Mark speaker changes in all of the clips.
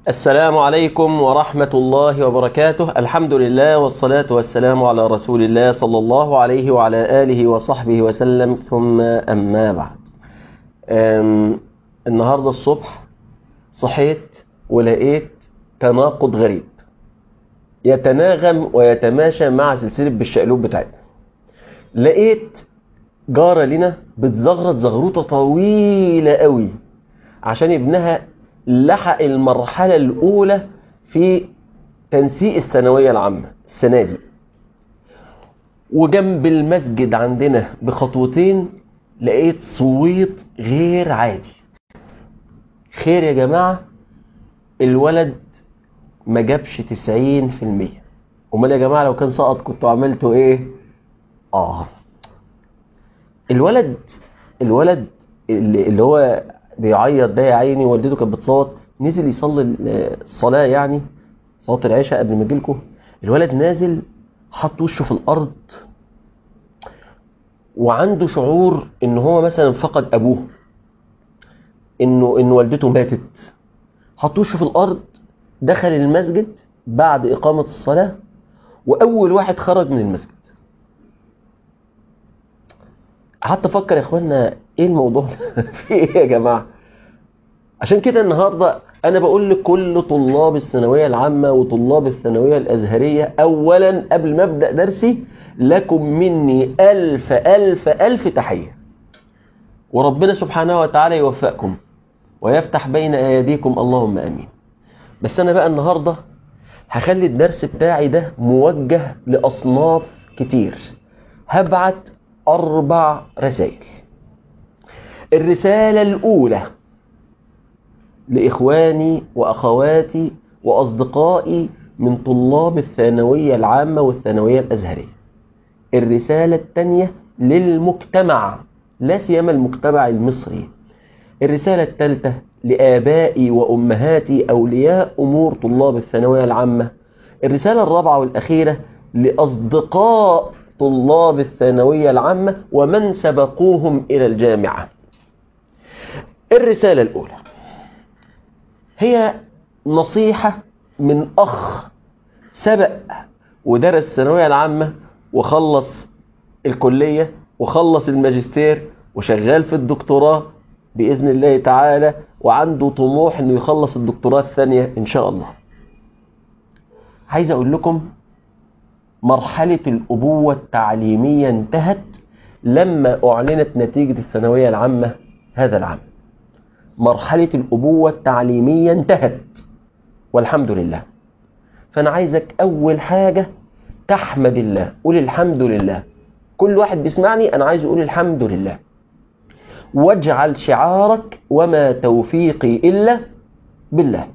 Speaker 1: السلام عليكم ورحمة الله وبركاته الحمد لله والصلاة والسلام على رسول الله صلى الله عليه وعلى آله وصحبه وسلم ثم أما بعد أم النهاردة الصبح صحيت ولقيت تناقض غريب يتناغم ويتماشى مع سلسلة بالشقلوب بتاعتنا لقيت جارة لنا بتزغرط زغروطة طويلة قوي عشان ابنها لحق المرحلة الأولى في تنسيق الثانوية العامة السنة دي وجنب المسجد عندنا بخطوتين لقيت صويت غير عادي خير يا جماعة الولد ما جابش 90% امال يا جماعة لو كان سقط كنتوا عملتوا ايه اه الولد الولد اللي, اللي هو بيعيط ده يا عيني والدته كانت بتصوت نزل يصلي الصلاة يعني صلاة العشاء قبل ما يجيلكوا الولد نازل حط وشه في الأرض وعنده شعور ان هو مثلا فقد ابوه انه ان والدته ماتت حط وشه في الارض دخل المسجد بعد اقامة الصلاة واول واحد خرج من المسجد قعدت افكر يا اخوانا ايه الموضوع ده في ايه يا جماعه عشان كده النهارده انا بقول لكل طلاب الثانويه العامه وطلاب الثانويه الازهريه اولا قبل ما ابدا درسي لكم مني الف الف الف تحيه وربنا سبحانه وتعالى يوفقكم ويفتح بين ايديكم اللهم امين بس انا بقى النهارده هخلي الدرس بتاعي ده موجه لاصناف كتير هبعت أربع رسائل الرسالة الأولى لإخواني وأخواتي وأصدقائي من طلاب الثانوية العامة والثانوية الأزهرية الرسالة الثانية للمجتمع لا سيما المجتمع المصري الرسالة الثالثة لآبائي وأمهاتي أولياء أمور طلاب الثانوية العامة الرسالة الرابعة والأخيرة لأصدقاء طلاب الثانوية العامة ومن سبقوهم إلى الجامعة الرسالة الأولى هي نصيحة من أخ سبق ودرس الثانوية العامة وخلص الكلية وخلص الماجستير وشغال في الدكتوراه بإذن الله تعالى وعنده طموح أنه يخلص الدكتوراه الثانية إن شاء الله عايز أقول لكم مرحلة الأبوة التعليمية انتهت لما أعلنت نتيجة الثانوية العامة هذا العام مرحلة الأبوة التعليمية انتهت والحمد لله فأنا عايزك أول حاجة تحمد الله قول الحمد لله كل واحد بيسمعني أنا عايز أقول الحمد لله واجعل شعارك وما توفيقي إلا بالله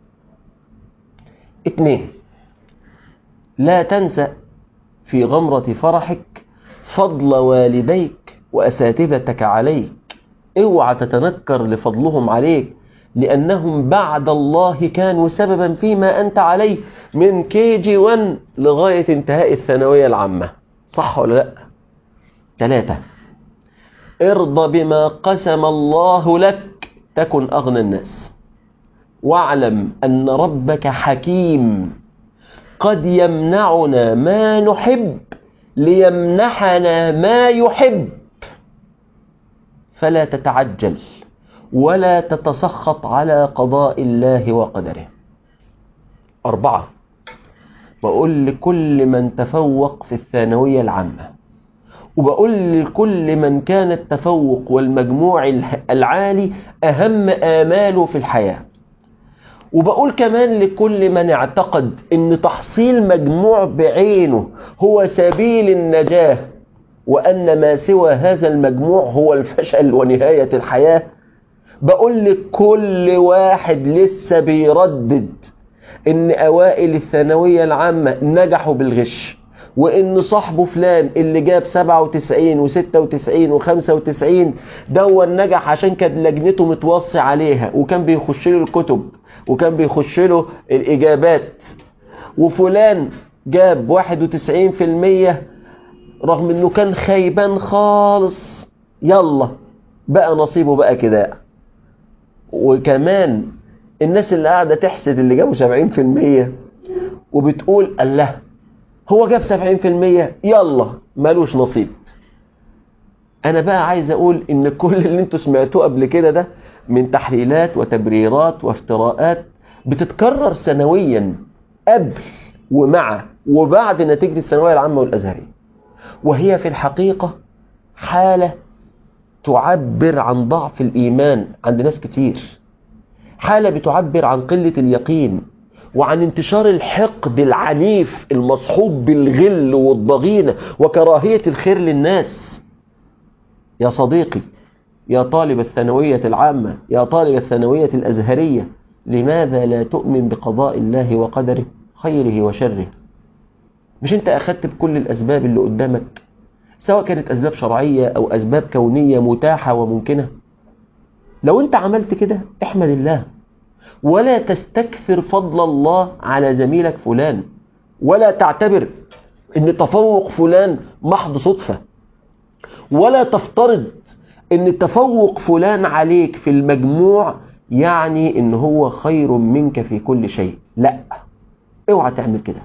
Speaker 1: اتنين لا تنسى في غمرة فرحك فضل والديك وأساتذتك عليك اوعى تتنكر لفضلهم عليك لأنهم بعد الله كانوا سببا فيما أنت عليه من كي جي 1 لغاية انتهاء الثانوية العامة صح ولا لا ثلاثة ارضى بما قسم الله لك تكن أغنى الناس واعلم أن ربك حكيم قد يمنعنا ما نحب ليمنحنا ما يحب فلا تتعجل ولا تتسخط على قضاء الله وقدره أربعة بقول لكل من تفوق في الثانوية العامة وبقول لكل من كان التفوق والمجموع العالي أهم آماله في الحياة وبقول كمان لكل من اعتقد ان تحصيل مجموع بعينه هو سبيل النجاة وان ما سوى هذا المجموع هو الفشل ونهاية الحياة بقول لكل واحد لسه بيردد ان اوائل الثانوية العامة نجحوا بالغش وان صاحبه فلان اللي جاب 97 و96 و95 دون نجح عشان كانت لجنته متوصي عليها وكان بيخش له الكتب وكان بيخش له الإجابات وفلان جاب 91% رغم انه كان خيبان خالص يلا بقى نصيبه بقى كده وكمان الناس اللي قاعدة تحسد اللي جابوا 70% وبتقول الله هو جاب 70% يلا مالوش نصيب انا بقى عايز اقول ان كل اللي انتوا سمعتوه قبل كده ده من تحليلات وتبريرات وافتراءات بتتكرر سنويا قبل ومع وبعد نتيجة الثانوية العامة والأزهرية وهي في الحقيقة حالة تعبر عن ضعف الإيمان عند ناس كتير حالة بتعبر عن قلة اليقين وعن انتشار الحقد العنيف المصحوب بالغل والضغينة وكراهية الخير للناس يا صديقي يا طالب الثانوية العامة يا طالب الثانوية الأزهرية لماذا لا تؤمن بقضاء الله وقدره خيره وشره مش انت أخذت بكل الأسباب اللي قدامك سواء كانت أسباب شرعية أو أسباب كونية متاحة وممكنة لو انت عملت كده احمد الله ولا تستكثر فضل الله على زميلك فلان ولا تعتبر ان تفوق فلان محض صدفة ولا تفترض ان تفوق فلان عليك في المجموع يعني ان هو خير منك في كل شيء لا اوعى تعمل كده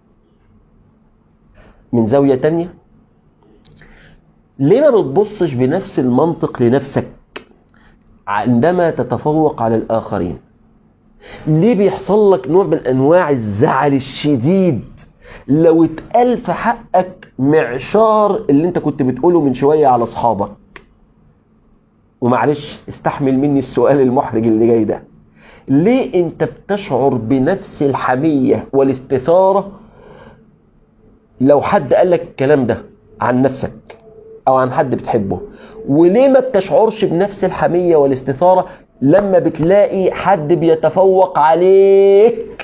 Speaker 1: من زاوية تانية ليه ما بتبصش بنفس المنطق لنفسك عندما تتفوق على الآخرين ليه بيحصل لك نوع من أنواع الزعل الشديد لو اتقال في حقك معشار اللي انت كنت بتقوله من شوية على أصحابك ومعلش استحمل مني السؤال المحرج اللي جاي ده ليه انت بتشعر بنفس الحمية والاستثارة لو حد قال لك الكلام ده عن نفسك او عن حد بتحبه وليه ما بتشعرش بنفس الحمية والاستثارة لما بتلاقي حد بيتفوق عليك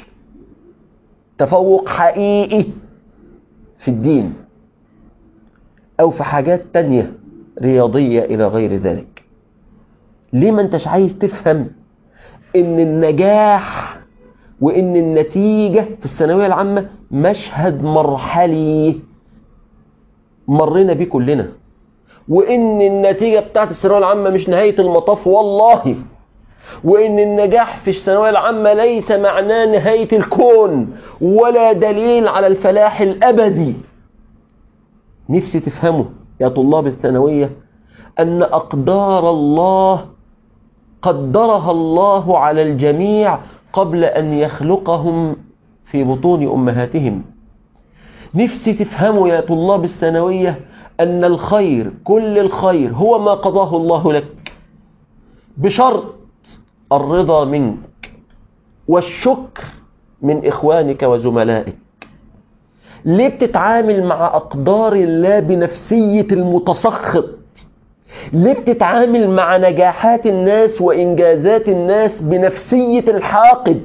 Speaker 1: تفوق حقيقي في الدين او في حاجات تانية رياضية الى غير ذلك ليه ما انتش عايز تفهم ان النجاح وان النتيجة في الثانوية العامة مشهد مرحلي مرينا بيه كلنا وان النتيجة بتاعت الثانوية العامة مش نهاية المطاف والله وان النجاح في الثانوية العامة ليس معناه نهاية الكون ولا دليل على الفلاح الابدي نفسي تفهموا يا طلاب الثانوية ان اقدار الله قدرها الله على الجميع قبل أن يخلقهم في بطون أمهاتهم نفسي تفهموا يا طلاب الثانوية أن الخير كل الخير هو ما قضاه الله لك بشرط الرضا منك والشكر من إخوانك وزملائك ليه بتتعامل مع أقدار الله بنفسية المتسخط ليه بتتعامل مع نجاحات الناس وإنجازات الناس بنفسية الحاقد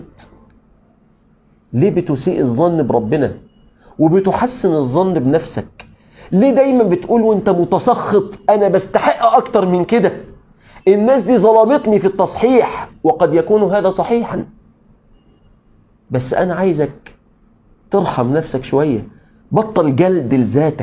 Speaker 1: ليه بتسيء الظن بربنا وبتحسن الظن بنفسك ليه دايما بتقول وانت متسخط انا بستحق اكتر من كده الناس دي ظلمتني في التصحيح وقد يكون هذا صحيحا بس انا عايزك ترحم نفسك شوية بطل جلد لذاتك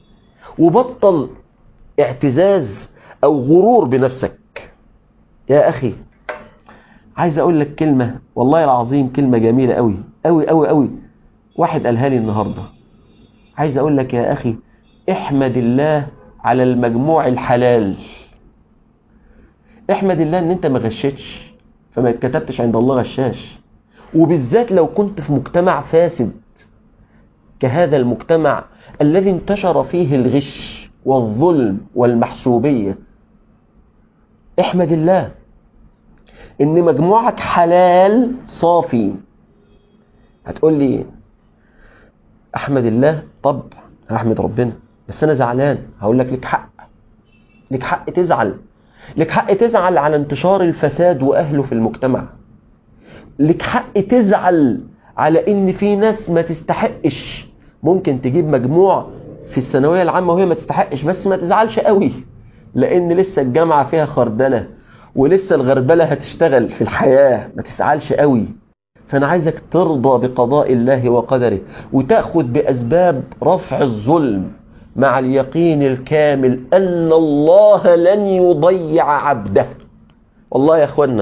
Speaker 1: وبطل اعتزاز او غرور بنفسك يا اخي عايز اقول لك كلمة والله العظيم كلمة جميلة قوي قوي قوي قوي واحد قالها لي النهاردة عايز اقول لك يا اخي احمد الله على المجموع الحلال احمد الله ان انت ما غشتش فما اتكتبتش عند الله غشاش وبالذات لو كنت في مجتمع فاسد كهذا المجتمع الذي انتشر فيه الغش والظلم والمحسوبية احمد الله ان مجموعك حلال صافي هتقول لي احمد الله طب هحمد ربنا بس انا زعلان هقول لك لك حق لك حق تزعل لك حق تزعل على انتشار الفساد واهله في المجتمع لك حق تزعل على ان في ناس ما تستحقش ممكن تجيب مجموع في الثانويه العامه وهي ما تستحقش بس ما تزعلش قوي لان لسه الجامعه فيها خردله ولسه الغربله هتشتغل في الحياه ما تزعلش قوي فانا عايزك ترضى بقضاء الله وقدره وتاخذ باسباب رفع الظلم مع اليقين الكامل ان الله لن يضيع عبده والله يا اخوانا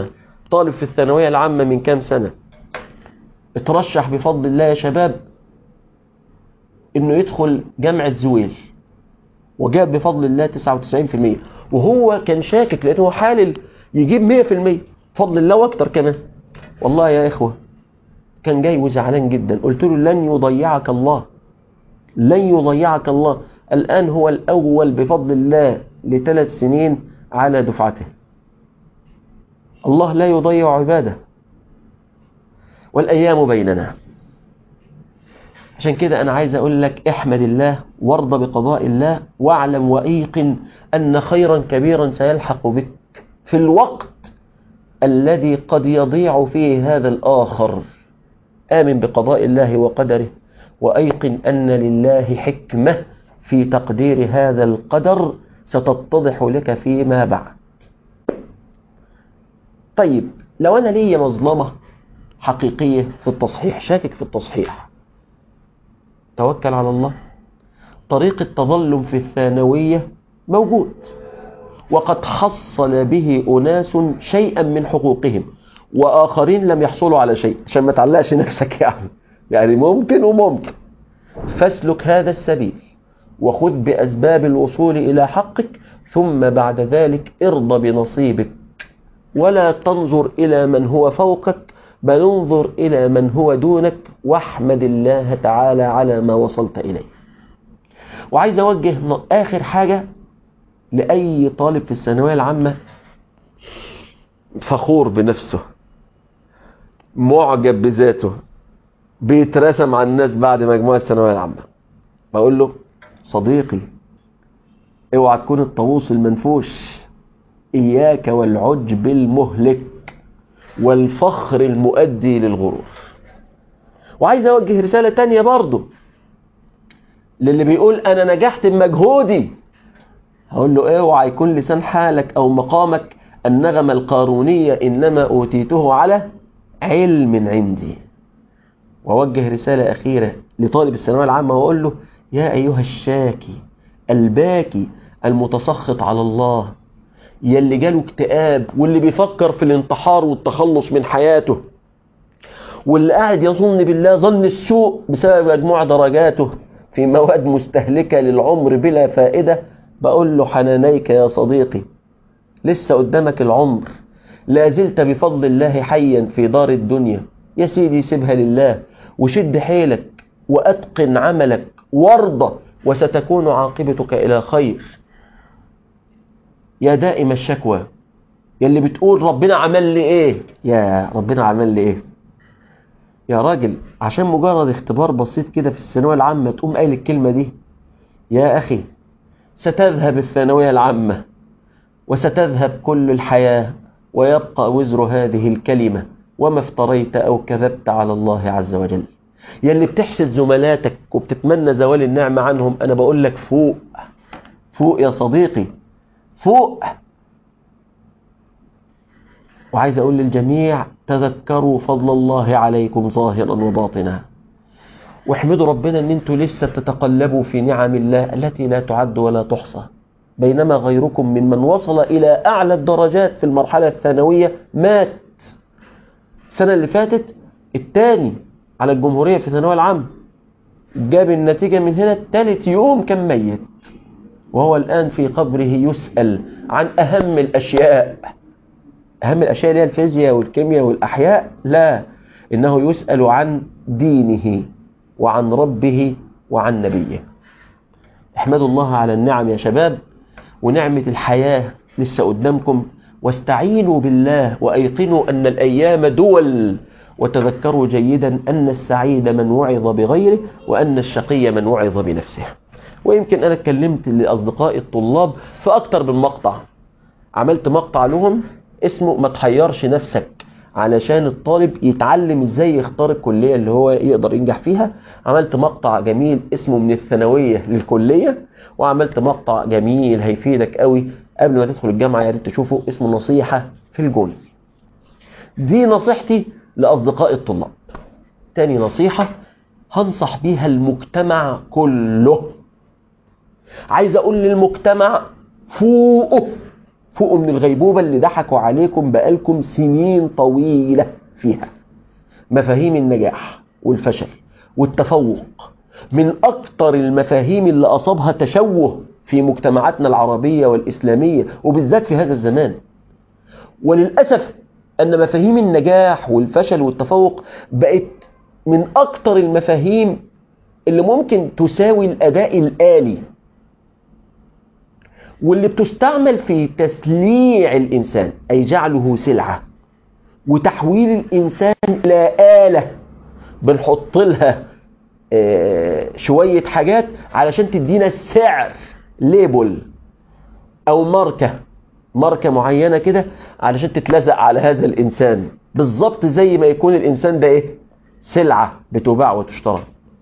Speaker 1: طالب في الثانوية العامة من كام سنة اترشح بفضل الله يا شباب انه يدخل جامعة زويل وجاب بفضل الله 99% وهو كان شاكك لانه هو حالل يجيب 100% بفضل الله واكتر كمان والله يا اخوة كان جاي وزعلان جدا قلت له لن يضيعك الله لن يضيعك الله الآن هو الأول بفضل الله لثلاث سنين على دفعته الله لا يضيع عباده والأيام بيننا عشان كده أنا عايز أقول لك احمد الله وارضى بقضاء الله واعلم وأيقن أن خيرا كبيرا سيلحق بك في الوقت الذي قد يضيع فيه هذا الآخر آمن بقضاء الله وقدره وأيقن أن لله حكمة في تقدير هذا القدر ستتضح لك فيما بعد طيب لو أنا لي مظلمة حقيقية في التصحيح شاكك في التصحيح توكل على الله طريق التظلم في الثانوية موجود وقد حصل به أناس شيئا من حقوقهم وآخرين لم يحصلوا على شيء عشان ما تعلقش نفسك يعني يعني ممكن وممكن فاسلك هذا السبيل وخذ بأسباب الوصول إلى حقك ثم بعد ذلك ارضى بنصيبك ولا تنظر إلى من هو فوقك بل انظر إلى من هو دونك واحمد الله تعالى على ما وصلت إليه وعايز أوجه آخر حاجة لأي طالب في الثانوية العامة فخور بنفسه معجب بذاته بيترسم على الناس بعد مجموعة الثانوية العامة بقول له صديقي اوعى تكون الطاووس المنفوش إياك والعجب المهلك والفخر المؤدي للغرور وعايز أوجه رسالة تانية برضو للي بيقول أنا نجحت بمجهودي هقول له اوعى يكون لسان حالك أو مقامك النغمة القارونية إنما أوتيته على علم عندي وأوجه رسالة أخيرة لطالب الثانوية العامة وأقول له يا أيها الشاكي الباكي المتسخط على الله يا اللي جاله اكتئاب واللي بيفكر في الانتحار والتخلص من حياته واللي قاعد يظن بالله ظن السوء بسبب مجموع درجاته في مواد مستهلكة للعمر بلا فائدة بقول له حنانيك يا صديقي لسه قدامك العمر لا زلت بفضل الله حيا في دار الدنيا يا سيدي سيبها لله وشد حيلك وأتقن عملك وارضى وستكون عاقبتك إلى خير يا دائم الشكوى يا اللي بتقول ربنا عمل لي ايه يا ربنا عمل لي ايه يا راجل عشان مجرد اختبار بسيط كده في الثانوية العامة تقوم قايل الكلمة دي يا أخي ستذهب الثانوية العامة وستذهب كل الحياة ويبقى وزر هذه الكلمة وما افتريت أو كذبت على الله عز وجل يا اللي بتحسد زملاتك وبتتمنى زوال النعمة عنهم أنا بقول لك فوق فوق يا صديقي فوق وعايز أقول للجميع تذكروا فضل الله عليكم ظاهرا وباطنا واحمدوا ربنا ان انتوا لسه تتقلبوا في نعم الله التي لا تعد ولا تحصى بينما غيركم ممن وصل إلى أعلى الدرجات في المرحلة الثانوية مات السنة اللي فاتت الثاني على الجمهورية في الثانوية العامة جاب النتيجة من هنا ثالث يوم كان ميت وهو الآن في قبره يسأل عن أهم الأشياء أهم الأشياء اللي هي الفيزياء والكيمياء والأحياء لا إنه يسأل عن دينه وعن ربه وعن نبيه احمدوا الله على النعم يا شباب ونعمة الحياة لسه قدامكم واستعينوا بالله وأيقنوا أن الأيام دول وتذكروا جيدا أن السعيد من وعظ بغيره وأن الشقي من وعظ بنفسه ويمكن أنا اتكلمت لأصدقائي الطلاب في أكتر من مقطع عملت مقطع لهم اسمه ما تحيرش نفسك علشان الطالب يتعلم ازاي يختار الكلية اللي هو يقدر ينجح فيها عملت مقطع جميل اسمه من الثانوية للكلية وعملت مقطع جميل هيفيدك قوي قبل ما تدخل الجامعة يا ريت تشوفه اسمه نصيحة في الجول دي نصيحتي لأصدقاء الطلاب تاني نصيحة هنصح بيها المجتمع كله عايز أقول للمجتمع فوقه فوقوا من الغيبوبة اللي ضحكوا عليكم بقالكم سنين طويلة فيها مفاهيم النجاح والفشل والتفوق من أكتر المفاهيم اللي أصابها تشوه في مجتمعاتنا العربية والإسلامية وبالذات في هذا الزمان وللأسف أن مفاهيم النجاح والفشل والتفوق بقت من أكتر المفاهيم اللي ممكن تساوي الأداء الآلي واللي بتستعمل في تسليع الإنسان أي جعله سلعة وتحويل الإنسان إلى آلة بنحط لها شوية حاجات علشان تدينا سعر ليبل أو ماركة ماركة معينة كده علشان تتلزق على هذا الإنسان بالظبط زي ما يكون الإنسان ده إيه سلعة بتباع وتشترى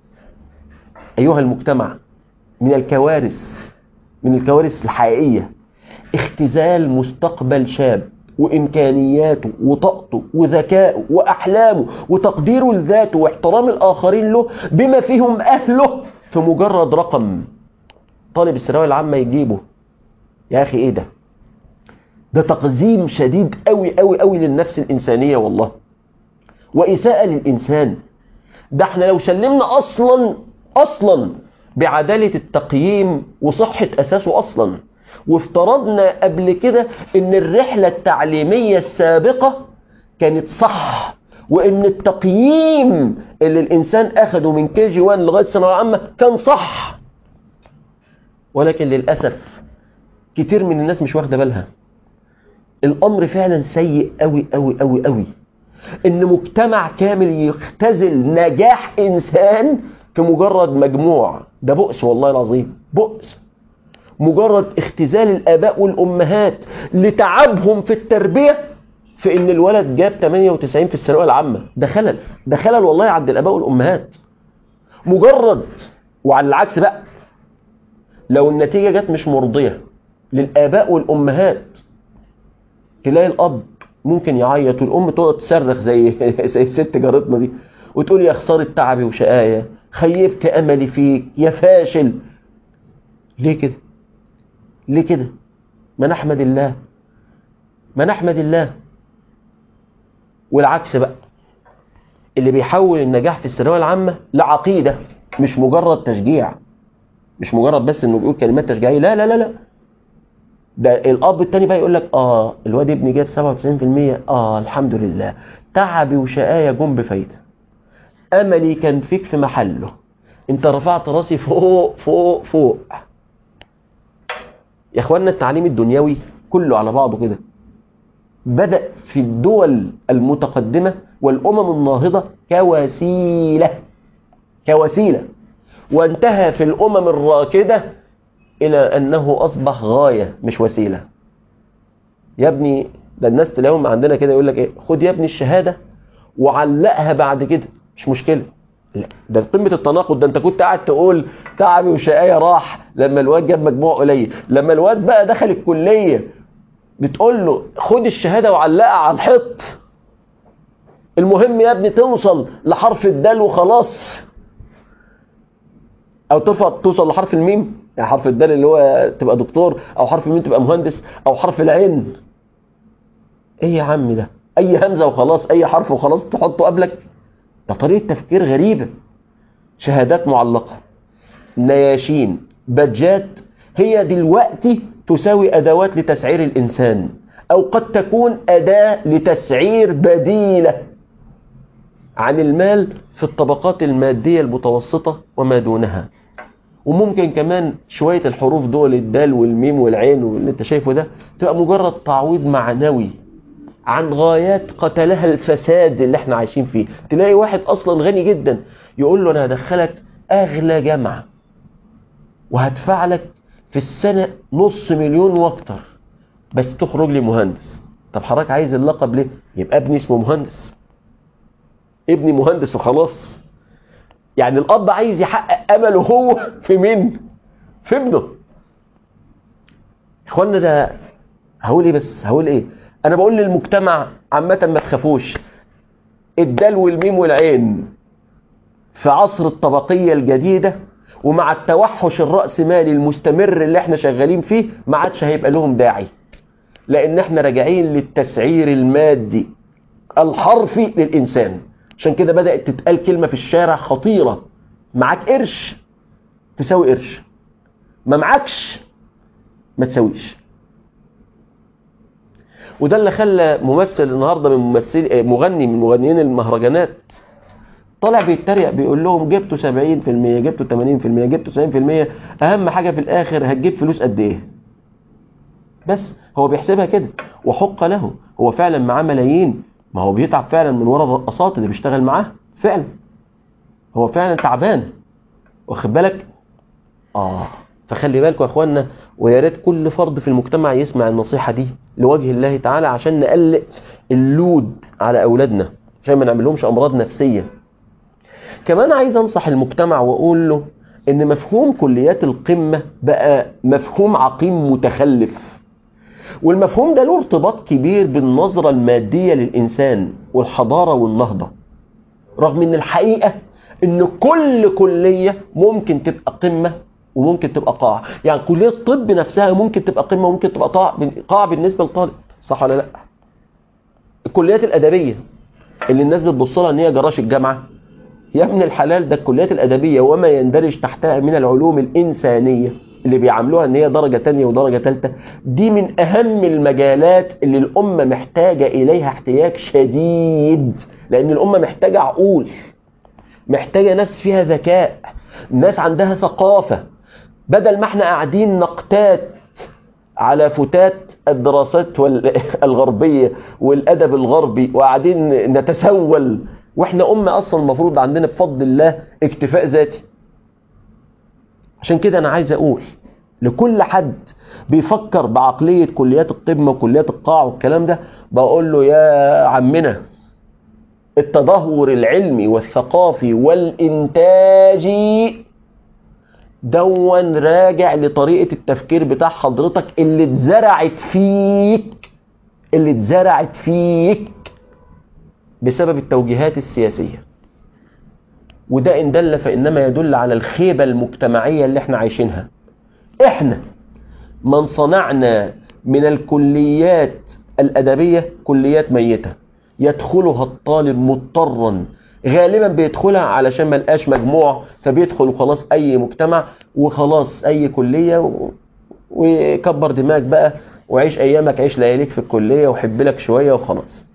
Speaker 1: أيها المجتمع من الكوارث من الكوارث الحقيقية اختزال مستقبل شاب وإمكانياته وطاقته وذكائه وأحلامه وتقديره لذاته واحترام الآخرين له بما فيهم أهله في مجرد رقم طالب الثانوية العامة يجيبه يا أخي إيه ده ده تقزيم شديد قوي قوي قوي للنفس الإنسانية والله وإساءة للإنسان ده احنا لو سلمنا أصلا أصلا بعدالة التقييم وصحة أساسه أصلا وافترضنا قبل كده ان الرحلة التعليمية السابقة كانت صح وان التقييم اللي الانسان اخده من كي جي 1 لغاية ثانوية عامة كان صح ولكن للأسف كتير من الناس مش واخدة بالها الامر فعلا سيء قوي قوي قوي قوي ان مجتمع كامل يختزل نجاح انسان في مجرد مجموع ده بؤس والله العظيم بؤس مجرد اختزال الآباء والأمهات لتعبهم في التربية في ان الولد جاب 98 في الثانويه العامة ده خلل ده خلل والله عند الآباء والأمهات مجرد وعلى العكس بقى لو النتيجة جت مش مرضية للآباء والأمهات تلاقي الأب ممكن يعيط والأم تقعد تصرخ زي زي الست جارتنا دي وتقول يا خسارة تعبي وشقايا خيبت أملي فيك يا فاشل ليه كده ليه كده ما نحمد الله ما نحمد الله والعكس بقى اللي بيحول النجاح في الثانويه العامه لعقيده مش مجرد تشجيع مش مجرد بس انه بيقول كلمات تشجيعيه لا لا لا لا ده الاب التاني بقى يقول لك اه الواد ابني جاب 97% اه الحمد لله تعبي وشقايا جم بفايده املي كان فيك في محله انت رفعت راسي فوق فوق فوق يا اخوانا التعليم الدنيوي كله على بعضه كده بدأ في الدول المتقدمة والأمم الناهضة كوسيلة كوسيلة وانتهى في الأمم الراكدة إلى أنه أصبح غاية مش وسيلة يا ابني ده الناس تلاقيهم عندنا كده يقول لك إيه خد يا ابني الشهادة وعلقها بعد كده مش مشكلة لا ده قمة التناقض ده انت كنت قاعد تقول تعبي وشقايا راح لما الواد جاب مجموع قليل لما الواد بقى دخل الكلية بتقول له خد الشهادة وعلقها على الحيط المهم يا ابني توصل لحرف الدال وخلاص او ترفع توصل لحرف الميم يعني حرف الدال اللي هو تبقى دكتور او حرف الميم تبقى مهندس او حرف العين ايه يا عم ده اي همزة وخلاص اي حرف وخلاص تحطه قبلك ده طريقة تفكير غريبة شهادات معلقة نياشين بادجات هي دلوقتي تساوي أدوات لتسعير الإنسان أو قد تكون أداة لتسعير بديلة عن المال في الطبقات المادية المتوسطة وما دونها وممكن كمان شوية الحروف دول الدال والميم والعين واللي انت شايفه ده تبقى مجرد تعويض معنوي عن غايات قتلها الفساد اللي احنا عايشين فيه تلاقي واحد اصلا غني جدا يقول له انا هدخلك اغلى جامعة وهدفع لك في السنة نص مليون واكتر بس تخرج لي مهندس طب حضرتك عايز اللقب ليه يبقى ابني اسمه مهندس ابني مهندس وخلاص يعني الاب عايز يحقق امله هو في مين في ابنه اخوانا ده هقول ايه بس هقول ايه انا بقول للمجتمع عامة ما تخافوش الدال والميم والعين في عصر الطبقية الجديدة ومع التوحش الرأسمالي المستمر اللي احنا شغالين فيه ما عادش هيبقى لهم داعي لان احنا راجعين للتسعير المادي الحرفي للانسان عشان كده بدات تتقال كلمه في الشارع خطيره معاك قرش تساوي قرش ما معكش ما تساويش وده اللي خلى ممثل النهارده من ممثل مغني من مغنيين المهرجانات طالع بيتريق بيقول لهم جبتوا 70% جبتوا 80% جبتوا 90% اهم حاجه في الاخر هتجيب فلوس قد ايه بس هو بيحسبها كده وحق له هو فعلا معاه ملايين ما هو بيتعب فعلا من ورا الرقصات اللي بيشتغل معاه فعلا هو فعلا تعبان واخد بالك اه فخلي بالكم يا اخوانا ويا ريت كل فرد في المجتمع يسمع النصيحه دي لوجه الله تعالى عشان نقلق اللود على اولادنا عشان ما نعملهمش امراض نفسيه كمان عايز انصح المجتمع واقول له ان مفهوم كليات القمه بقى مفهوم عقيم متخلف والمفهوم ده له ارتباط كبير بالنظره الماديه للانسان والحضاره والنهضه رغم ان الحقيقه ان كل كليه ممكن تبقى قمه وممكن تبقى قاع يعني كليه الطب نفسها ممكن تبقى قمه وممكن تبقى قاع قاع بالنسبه للطالب صح ولا لا الكليات الادبيه اللي الناس بتبص لها ان هي جراش الجامعه يا ابن الحلال ده الكليات الادبيه وما يندرج تحتها من العلوم الانسانيه اللي بيعاملوها ان هي درجه تانية ودرجه ثالثه دي من اهم المجالات اللي الامه محتاجه اليها احتياج شديد لان الامه محتاجه عقول محتاجه ناس فيها ذكاء ناس عندها ثقافه بدل ما احنا قاعدين نقتات على فتات الدراسات الغربيه والادب الغربي وقاعدين نتسول واحنا امه اصلا المفروض عندنا بفضل الله اكتفاء ذاتي عشان كده انا عايز اقول لكل حد بيفكر بعقليه كليات القمه وكليات القاع والكلام ده بقول له يا عمنا التدهور العلمي والثقافي والانتاجي دون راجع لطريقه التفكير بتاع حضرتك اللي اتزرعت فيك اللي اتزرعت فيك بسبب التوجيهات السياسية وده إن دل فإنما يدل على الخيبة المجتمعية اللي احنا عايشينها احنا من صنعنا من الكليات الأدبية كليات ميتة يدخلها الطالب مضطرا غالبا بيدخلها علشان ما لقاش مجموع فبيدخل وخلاص أي مجتمع وخلاص أي كلية و... وكبر دماغك بقى وعيش أيامك عيش لياليك في الكلية وحب لك شوية وخلاص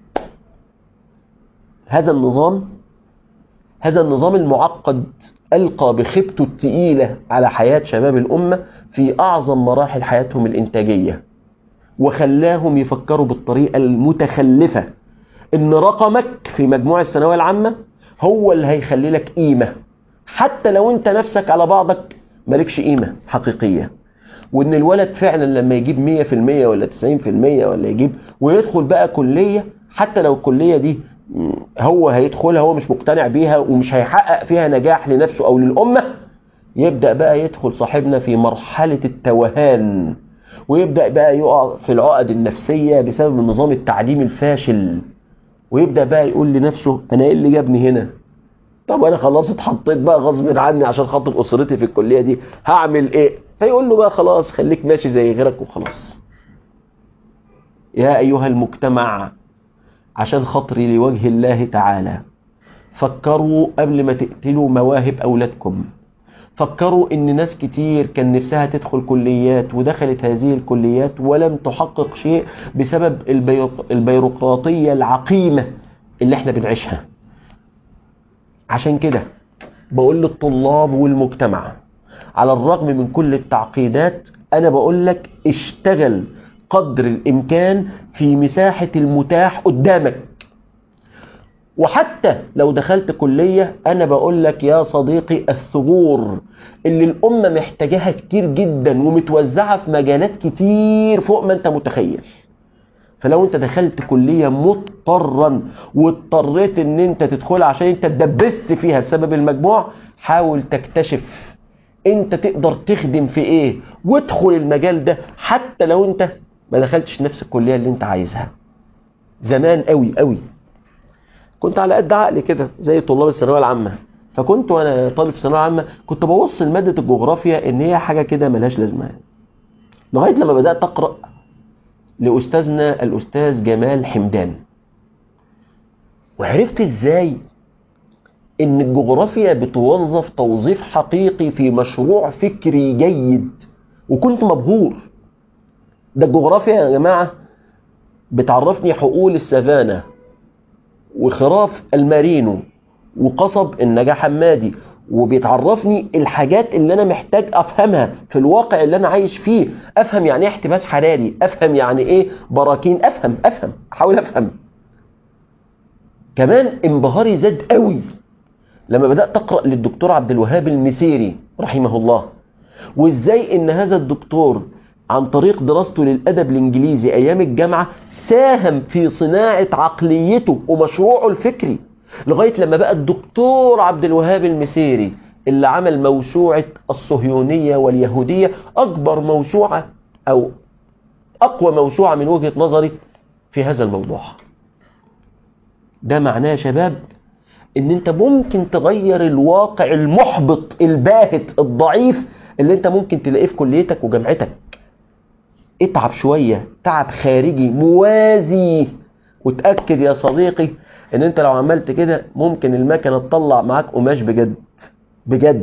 Speaker 1: هذا النظام هذا النظام المعقد ألقى بخيبته التقيلة على حياة شباب الأمة في أعظم مراحل حياتهم الإنتاجية وخلاهم يفكروا بالطريقة المتخلفة إن رقمك في مجموع الثانوية العامة هو اللي هيخلي لك قيمة حتى لو أنت نفسك على بعضك مالكش قيمة حقيقية وإن الولد فعلا لما يجيب 100% ولا 90% ولا يجيب ويدخل بقى كلية حتى لو الكلية دي هو هيدخلها هو مش مقتنع بيها ومش هيحقق فيها نجاح لنفسه او للامه يبدا بقى يدخل صاحبنا في مرحله التوهان ويبدا بقى يقع في العقد النفسيه بسبب النظام التعليمي الفاشل ويبدا بقى يقول لنفسه انا ايه اللي جابني هنا طب انا خلاص اتحطيت بقى غصب عني عشان خاطر اسرتي في الكليه دي هعمل ايه فيقول له بقى خلاص خليك ماشي زي غيرك وخلاص يا ايها المجتمع عشان خاطري لوجه الله تعالى فكروا قبل ما تقتلوا مواهب أولادكم فكروا ان ناس كتير كان نفسها تدخل كليات ودخلت هذه الكليات ولم تحقق شيء بسبب البيروقراطية العقيمة اللي احنا بنعيشها عشان كده بقول للطلاب والمجتمع على الرغم من كل التعقيدات انا بقول لك اشتغل قدر الامكان في مساحة المتاح قدامك وحتى لو دخلت كلية أنا بقول لك يا صديقي الثغور اللي الأمة محتاجاها كتير جدا ومتوزعة في مجالات كتير فوق ما أنت متخيل فلو أنت دخلت كلية مضطرا واضطريت أن أنت تدخلها عشان أنت اتدبست فيها بسبب المجموع حاول تكتشف أنت تقدر تخدم في إيه وادخل المجال ده حتى لو أنت ما دخلتش نفس الكلية اللي أنت عايزها زمان قوي قوي كنت على قد عقلي كده زي طلاب الثانويه العامه فكنت وانا طالب في الثانويه العامه كنت ببص لماده الجغرافيا ان هي حاجه كده ملهاش لازمه يعني. لغايه لما بدات اقرا لأستاذنا الأستاذ جمال حمدان وعرفت إزاي إن الجغرافيا بتوظف توظيف حقيقي في مشروع فكري جيد وكنت مبهور ده الجغرافيا يا جماعة بتعرفني حقول السافانا وخراف المارينو وقصب النجا حمادي وبيتعرفني الحاجات اللي انا محتاج افهمها في الواقع اللي انا عايش فيه افهم يعني ايه احتباس حراري افهم يعني ايه براكين افهم افهم احاول افهم كمان انبهاري زاد قوي لما بدات اقرا للدكتور عبد الوهاب المسيري رحمه الله وازاي ان هذا الدكتور عن طريق دراسته للادب الانجليزي ايام الجامعه ساهم في صناعه عقليته ومشروعه الفكري لغايه لما بقى الدكتور عبد الوهاب المسيري اللي عمل موسوعه الصهيونيه واليهوديه اكبر موسوعه او اقوى موسوعه من وجهه نظري في هذا الموضوع ده معناه يا شباب ان انت ممكن تغير الواقع المحبط الباهت الضعيف اللي انت ممكن تلاقيه في كليتك وجامعتك اتعب شوية تعب خارجي موازي وتأكد يا صديقي ان انت لو عملت كده ممكن المكنة تطلع معاك قماش بجد بجد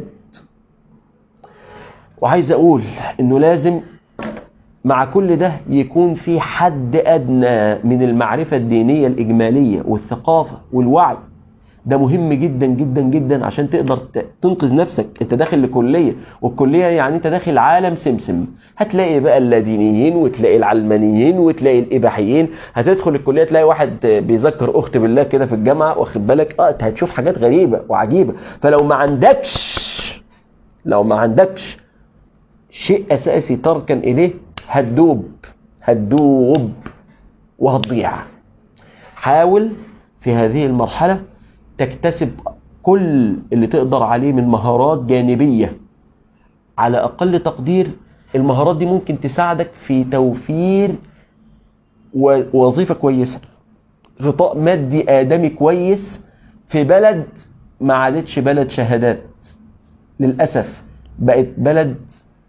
Speaker 1: وعايز اقول انه لازم مع كل ده يكون في حد ادنى من المعرفة الدينية الاجمالية والثقافة والوعي ده مهم جدا جدا جدا عشان تقدر تنقذ نفسك انت داخل لكليه والكليه يعني انت داخل عالم سمسم هتلاقي بقى اللادينيين وتلاقي العلمانيين وتلاقي الاباحيين هتدخل الكليه تلاقي واحد بيذكر اخت بالله كده في الجامعه واخد بالك اه انت هتشوف حاجات غريبه وعجيبه فلو ما عندكش لو ما عندكش شيء اساسي تركن اليه هتدوب هتدوب وهتضيع حاول في هذه المرحله تكتسب كل اللي تقدر عليه من مهارات جانبية على أقل تقدير المهارات دي ممكن تساعدك في توفير وظيفة كويسة غطاء مادي آدمي كويس في بلد ما عادتش بلد شهادات للأسف بقت بلد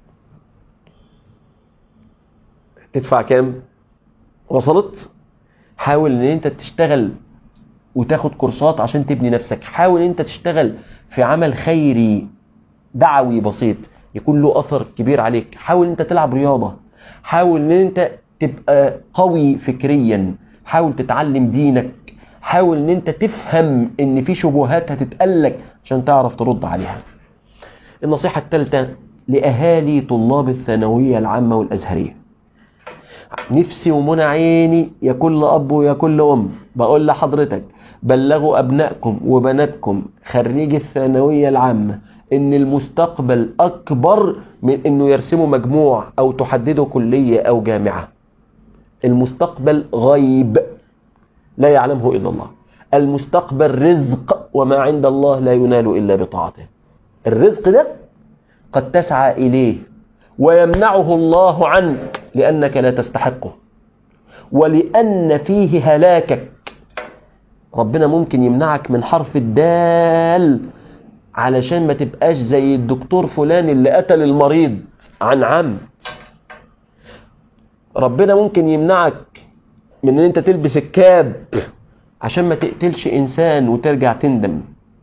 Speaker 1: تدفع كام وصلت حاول ان انت تشتغل وتاخد كورسات عشان تبني نفسك حاول انت تشتغل في عمل خيري دعوي بسيط يكون له اثر كبير عليك حاول انت تلعب رياضة حاول ان انت تبقى قوي فكريا حاول تتعلم دينك حاول ان انت تفهم ان في شبهات هتتقلك عشان تعرف ترد عليها النصيحة الثالثة لأهالي طلاب الثانوية العامة والأزهرية نفسي ومنى عيني يا كل أب ويا كل أم بقول لحضرتك بلغوا أبنائكم وبناتكم خريجي الثانوية العامة إن المستقبل أكبر من إنه يرسموا مجموع أو تحددوا كلية أو جامعة المستقبل غيب لا يعلمه إلا الله المستقبل رزق وما عند الله لا ينال إلا بطاعته الرزق ده قد تسعى إليه ويمنعه الله عنك لأنك لا تستحقه ولأن فيه هلاكك ربنا ممكن يمنعك من حرف الدال علشان ما تبقاش زي الدكتور فلان اللي قتل المريض عن عمد ربنا ممكن يمنعك من ان انت تلبس الكاب عشان ما تقتلش انسان وترجع تندم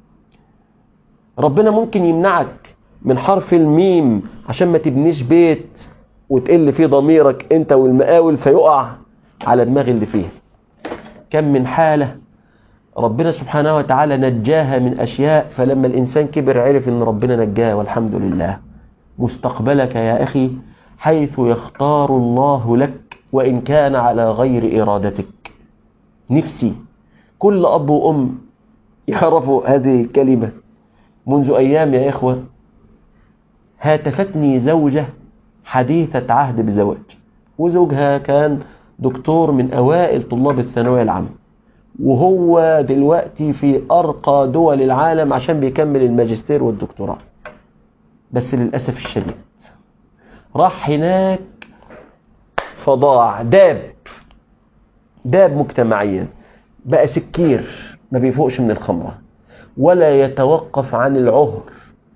Speaker 1: ربنا ممكن يمنعك من حرف الميم عشان ما تبنيش بيت وتقل فيه ضميرك انت والمقاول فيقع على دماغ اللي فيه كم من حالة ربنا سبحانه وتعالى نجاها من أشياء فلما الإنسان كبر عرف أن ربنا نجاه والحمد لله مستقبلك يا أخي حيث يختار الله لك وإن كان على غير إرادتك نفسي كل أب وأم يعرفوا هذه الكلمة منذ أيام يا إخوة هاتفتني زوجة حديثة عهد بزواج وزوجها كان دكتور من أوائل طلاب الثانوية العامة وهو دلوقتي في أرقى دول العالم عشان بيكمل الماجستير والدكتوراه بس للأسف الشديد راح هناك فضاع داب داب مجتمعيا بقى سكير ما بيفوقش من الخمرة ولا يتوقف عن العهر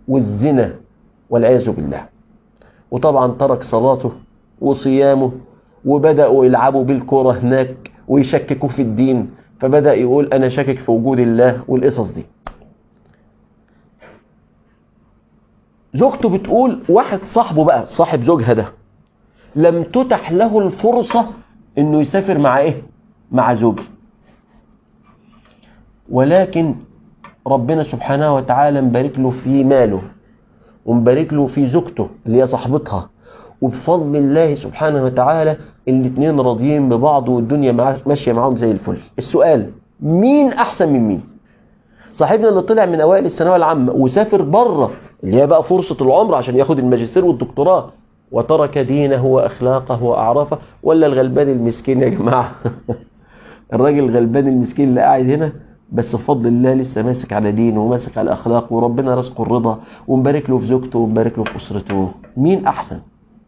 Speaker 1: والزنا والعياذ بالله وطبعا ترك صلاته وصيامه وبدأوا يلعبوا بالكرة هناك ويشككوا في الدين فبدأ يقول أنا شاكك في وجود الله والقصص دي زوجته بتقول واحد صاحبه بقى صاحب زوجها ده لم تتح له الفرصة انه يسافر مع ايه مع زوجه ولكن ربنا سبحانه وتعالى مبارك له في ماله ومبارك له في زوجته اللي هي صاحبتها وبفضل الله سبحانه وتعالى الاثنين راضيين ببعض والدنيا مع... ماشيه معاهم زي الفل السؤال مين احسن من مين صاحبنا اللي طلع من اوائل الثانويه العامه وسافر بره اللي هي بقى فرصه العمر عشان ياخد الماجستير والدكتوراه وترك دينه واخلاقه واعرافه ولا الغلبان المسكين يا جماعه الراجل الغلبان المسكين اللي قاعد هنا بس بفضل الله لسه ماسك على دينه وماسك على اخلاقه وربنا رزقه الرضا ومبارك له في زوجته ومبارك له في اسرته مين احسن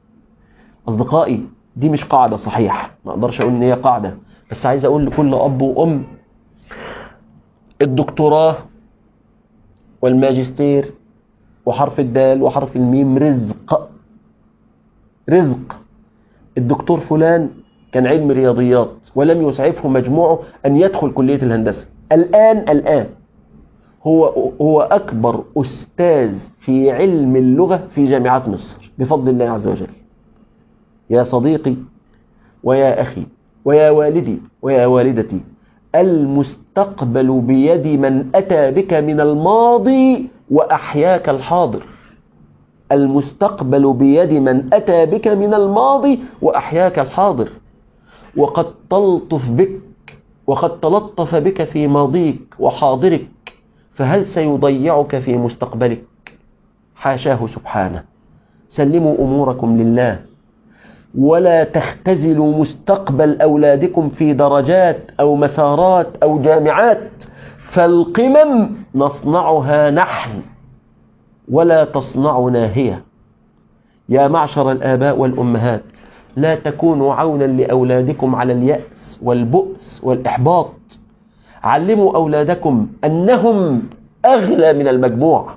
Speaker 1: اصدقائي دي مش قاعده صحيح ما اقدرش اقول ان هي قاعده بس عايز اقول لكل اب وام الدكتوراه والماجستير وحرف الدال وحرف الميم رزق رزق الدكتور فلان كان علم رياضيات ولم يسعفه مجموعه أن يدخل كلية الهندسة الآن الآن هو هو أكبر أستاذ في علم اللغة في جامعات مصر بفضل الله عز وجل يا صديقي ويا أخي ويا والدي ويا والدتي المستقبل بيد من أتى بك من الماضي وأحياك الحاضر المستقبل بيد من أتى بك من الماضي وأحياك الحاضر وقد تلطف بك وقد تلطف بك في ماضيك وحاضرك فهل سيضيعك في مستقبلك حاشاه سبحانه سلموا أموركم لله ولا تختزلوا مستقبل أولادكم في درجات أو مسارات أو جامعات فالقمم نصنعها نحن ولا تصنعنا هي يا معشر الآباء والأمهات لا تكونوا عونا لأولادكم على اليأس والبؤس والإحباط علموا أولادكم أنهم أغلى من المجموع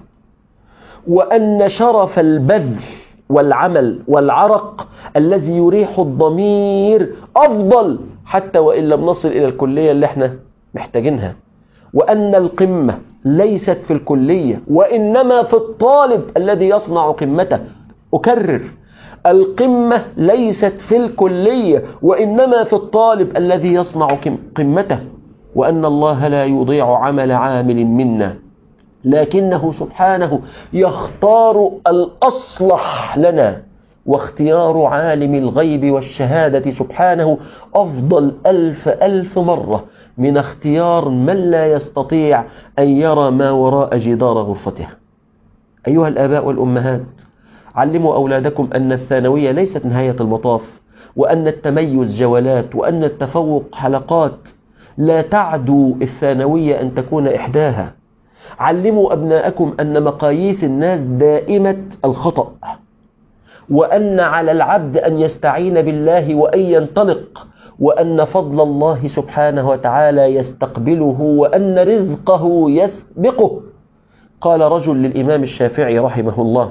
Speaker 1: وأن شرف البذل والعمل والعرق الذي يريح الضمير أفضل حتى وإن لم نصل إلى الكلية اللي احنا محتاجينها وأن القمة ليست في الكلية وإنما في الطالب الذي يصنع قمته أكرر القمة ليست في الكلية وإنما في الطالب الذي يصنع قمته وأن الله لا يضيع عمل عامل منا لكنه سبحانه يختار الأصلح لنا واختيار عالم الغيب والشهادة سبحانه أفضل ألف ألف مرة من اختيار من لا يستطيع أن يرى ما وراء جدار غرفته أيها الآباء والأمهات علموا أولادكم أن الثانوية ليست نهاية المطاف وأن التميز جولات وأن التفوق حلقات لا تعدو الثانوية أن تكون إحداها علموا أبناءكم أن مقاييس الناس دائمة الخطأ وأن على العبد أن يستعين بالله وأن ينطلق وأن فضل الله سبحانه وتعالى يستقبله وأن رزقه يسبقه قال رجل للإمام الشافعي رحمه الله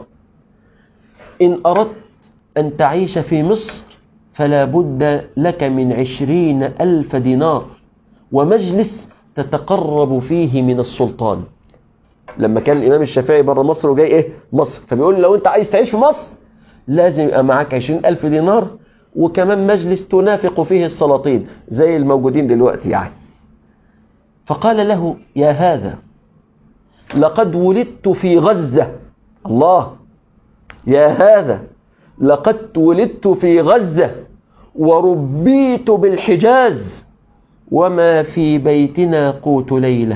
Speaker 1: إن أردت أن تعيش في مصر فلا بد لك من عشرين ألف دينار ومجلس تتقرب فيه من السلطان لما كان الإمام الشافعي بره مصر وجاي إيه مصر فبيقول لو أنت عايز تعيش في مصر لازم يبقى معاك عشرين ألف دينار وكمان مجلس تنافق فيه السلاطين زي الموجودين دلوقتي يعني فقال له يا هذا لقد ولدت في غزة الله يا هذا لقد ولدت في غزة وربيت بالحجاز وما في بيتنا قوت ليلة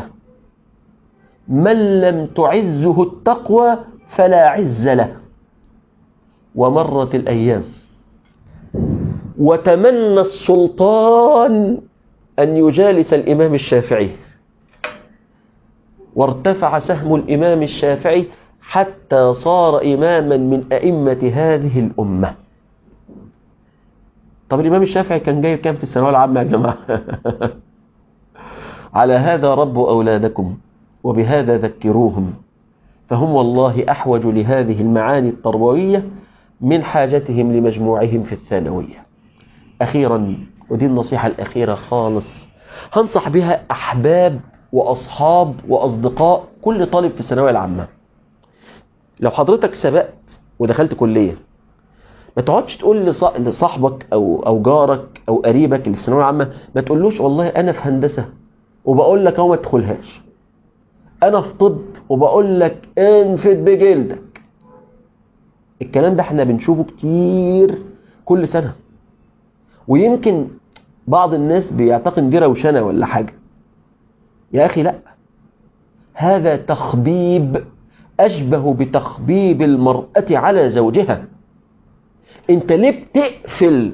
Speaker 1: من لم تعزه التقوى فلا عز له ومرت الأيام وتمنى السلطان أن يجالس الإمام الشافعي وارتفع سهم الإمام الشافعي حتى صار إماما من أئمة هذه الأمة طب الإمام الشافعي كان جاي كام في الثانوية العامة يا جماعة على هذا ربوا أولادكم وبهذا ذكروهم فهم والله أحوج لهذه المعاني التربوية من حاجتهم لمجموعهم في الثانوية أخيرا ودي النصيحة الأخيرة خالص هنصح بها أحباب وأصحاب وأصدقاء كل طالب في الثانوية العامة لو حضرتك سبقت ودخلت كلية ما تقعدش تقول لص- لصاحبك أو أو جارك أو قريبك اللي في الثانوية العامة ما تقولوش والله أنا في هندسة وبقول لك أهو ما تدخلهاش أنا في طب وبقول لك انفد بجلدك الكلام ده احنا بنشوفه كتير كل سنة ويمكن بعض الناس بيعتقد دي روشنة ولا حاجة يا أخي لا هذا تخبيب أشبه بتخبيب المرأة على زوجها انت ليه بتقفل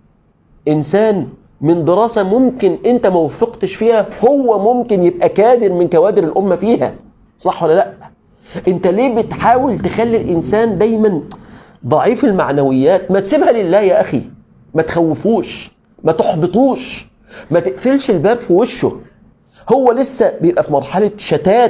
Speaker 1: إنسان من دراسة ممكن انت ما وفقتش فيها هو ممكن يبقى كادر من كوادر الأمة فيها صح ولا لا انت ليه بتحاول تخلي الإنسان دايما ضعيف المعنويات ما تسيبها لله يا أخي ما تخوفوش ما تحبطوش ما تقفلش الباب في وشه هو لسه بيبقى في مرحلة شتات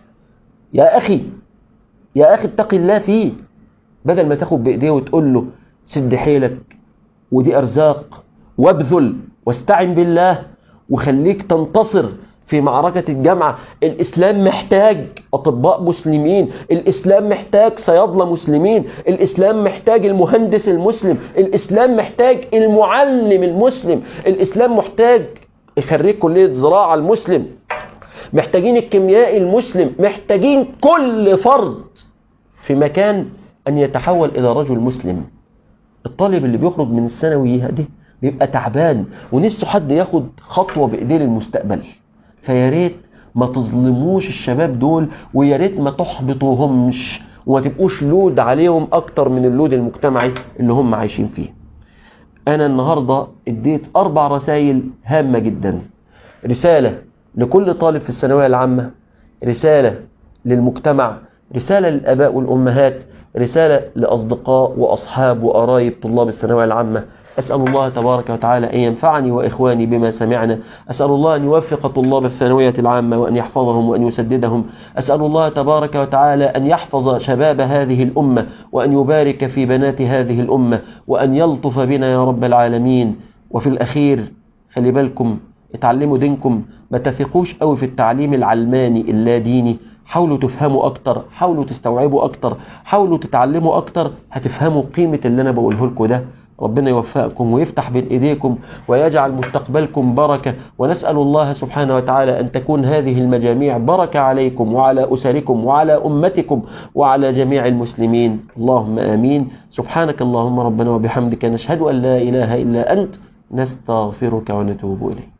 Speaker 1: يا أخي يا أخي اتق الله فيه بدل ما تاخد بإيديه وتقول له سد حيلك ودي أرزاق وابذل واستعن بالله وخليك تنتصر في معركة الجامعة الإسلام محتاج أطباء مسلمين الإسلام محتاج صيادلة مسلمين الإسلام محتاج المهندس المسلم الإسلام محتاج المعلم المسلم الإسلام محتاج خريج كلية زراعة المسلم محتاجين الكيميائي المسلم محتاجين كل فرد في مكان أن يتحول إلى رجل مسلم الطالب اللي بيخرج من الثانوي ده بيبقى تعبان ونفسه حد ياخد خطوة بإيديه للمستقبل فيا ريت ما تظلموش الشباب دول ويا ريت ما تحبطوهمش وما تبقوش لود عليهم أكتر من اللود المجتمعي اللي هم عايشين فيه أنا النهاردة اديت أربع رسائل هامة جدا رسالة لكل طالب في الثانوية العامة رسالة للمجتمع رسالة للآباء والأمهات رسالة لأصدقاء وأصحاب وقرايب طلاب الثانوية العامة أسأل الله تبارك وتعالى أن ينفعني وإخواني بما سمعنا أسأل الله أن يوفق طلاب الثانوية العامة وأن يحفظهم وأن يسددهم أسأل الله تبارك وتعالى أن يحفظ شباب هذه الأمة وأن يبارك في بنات هذه الأمة وأن يلطف بنا يا رب العالمين وفي الأخير خلي بالكم اتعلموا دينكم ما تثقوش قوي في التعليم العلماني اللا ديني حاولوا تفهموا أكتر حاولوا تستوعبوا أكتر حاولوا تتعلموا أكتر هتفهموا قيمة اللي أنا بقوله لكم ده ربنا يوفقكم ويفتح بين إيديكم ويجعل مستقبلكم بركة ونسأل الله سبحانه وتعالى أن تكون هذه المجاميع بركة عليكم وعلى أسركم وعلى أمتكم وعلى جميع المسلمين اللهم آمين سبحانك اللهم ربنا وبحمدك نشهد أن لا إله إلا أنت نستغفرك ونتوب إليك